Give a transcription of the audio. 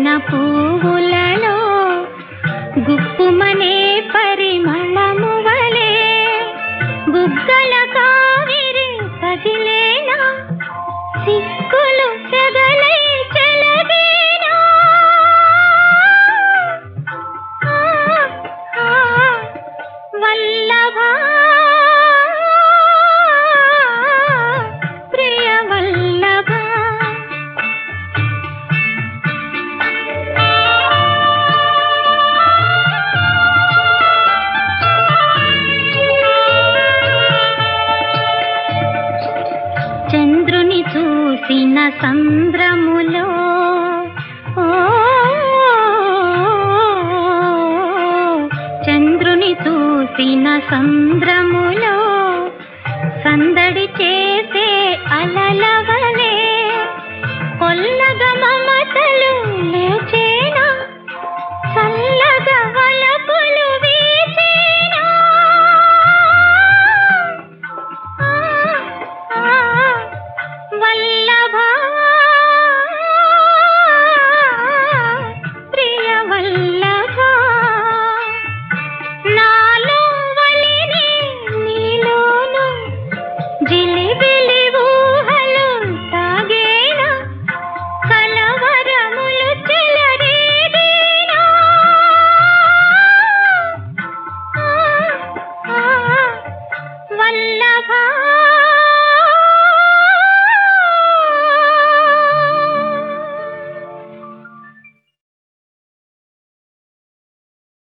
పూసిన పువ్వులలో గుప్పుమనే పరిమళము వలె బుగ్గల కావిరి కదిలేనా సిక్కులు సెగలై చెలగేనా ఆ, ఆ, వల్లభా ప్రియ వల్లభా చంద్రుని చూసిన సంద్రములో ఓ, చంద్రుని చూసిన సంద్రములో సందడి చేసే అలలవలే కొల్లగ మమతలు లేచేనా చల్లగా వలపులు వీచేనా వల్లభా ప్రియ వల్లభా నాలో వలిని నీలోను జిలిబిలి ఊహలు సాగేనా కలవరములు చెలరేగేనా ఆ, ఆ, వల్లభా